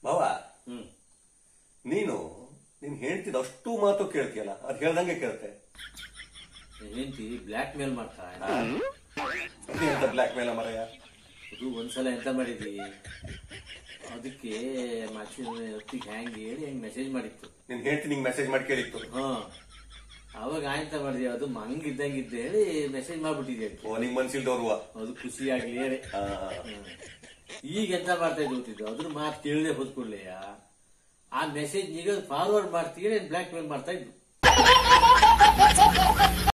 ಭಾವ ಹ್ಮ್ ನೀನು ನೀನ್ ಹೇಳ್ತಿದ್ದ ಅಷ್ಟು ಮಾತು ಕೇಳ್ತೀಯಲ್ಲ ಅದ್ ಹೇಳ್ದಂಗೆ ಕೇಳ್ತೆ ಹೆಂಡತಿ ಬ್ಲ್ಯಾಕ್ ಮೇಲ್ ಮಾಡ್ತಾ ಎಂತ ಬ್ಲ್ಯಾಕ್ ಮೇಲ ಮರಯ ಅದು ಒಂದ್ಸಲ ಎಂತ ಮಾಡಿದ್ವಿ ಅದಕ್ಕೆ ಮಾಚಿ ಹೊತ್ತಿಗೆ ಹ್ಯಾಂಗ್ ಹೇಳಿ ಹೆಂಗ್ ಮೆಸೇಜ್ ಮಾಡಿತ್ತು ನಿನ್ ಹೇಳ್ತಿ ನಿಂಗೆ ಮೆಸೇಜ್ ಮಾಡಿ ಕೇಳಿತ್ತು ಹಾ ಅವಾಗ ಆಯ್ತ ಮಾಡಿದ್ವಿ ಅದು ಮಂಗ್ ಇದ್ದಂಗೆ ಇದ್ದ ಹೇಳಿ ಮೆಸೇಜ್ ಮಾಡ್ಬಿಟ್ಟಿದ್ದೆ ಅದಕ್ಕೆ. ಓ ನಿಂಗ್ ಮನ್ಸಿಲ್ದವ್ರುವ ಅದು ಖುಷಿ ಆಗ್ಲಿ ಹೇಳಿ ಆ, ಹ್ಮ್. ಈಗ ಎಂತ ಮಾಡ್ತಾ ಇದ್ದು ಗೊತ್ತಿದ್ದು ಅದ್ರ ಮಾತು ಕೇಳದೆ ಹೋದ್ಕೊಳ್ಳೆಯ ಆ ಮೆಸೇಜ್ ಈಗ ಫಾರ್ವರ್ಡ್ ಮಾಡ್ತೀವಿ ಬ್ಲ್ಯಾಕ್ ಮೇಲ್ ಮಾಡ್ತಾ ಇದ್ದು